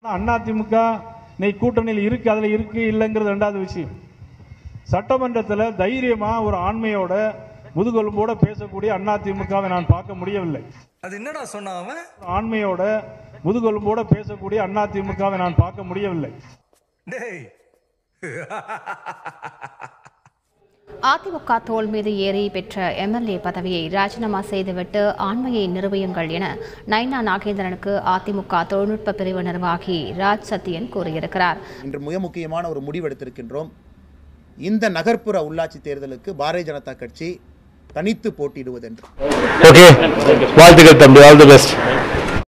அதிமுக இன்னைக்கு கூட்டணியில் இருக்கு அதுல இருக்கு இல்லைங்கிறது ரெண்டாவது விஷயம் சட்டமன்றத்தில் தைரியமா ஒரு ஆண்மையோட முதுகெலும்போட பேசக்கூடிய அதிமுகவை நான் பார்க்க முடியவில்லை அது என்னடா சொன்னான் அவன் ஆண்மையோட முதுகெலும்போட பேசக்கூடிய அதிமுகவை நான் பார்க்க முடியவில்லை டேய் அதிமுக தோல் மீது ஏறி பெற்ற எம்எல்ஏ பதவியை ராஜினாமா செய்துவிட்டு ஆண்மையை நிரூபியுங்கள் என நைனா நாகேந்திரனுக்கு அதிமுக தொழில்நுட்ப பிரிவு நிர்வாகி ராஜ் சத்யன் கூறியிருக்கிறார் இன்று மிக முக்கியமான ஒரு முடிவெடுத்திருக்கின்றோம் இந்த நகர்ப்புற உள்ளாட்சி தேர்தலுக்கு பாரதிய ஜனதா கட்சி தனித்து போட்டியிடுவதென்று ஓகே வாழ்த்துக்கள் தம்பி ஆல் தி பெஸ்ட்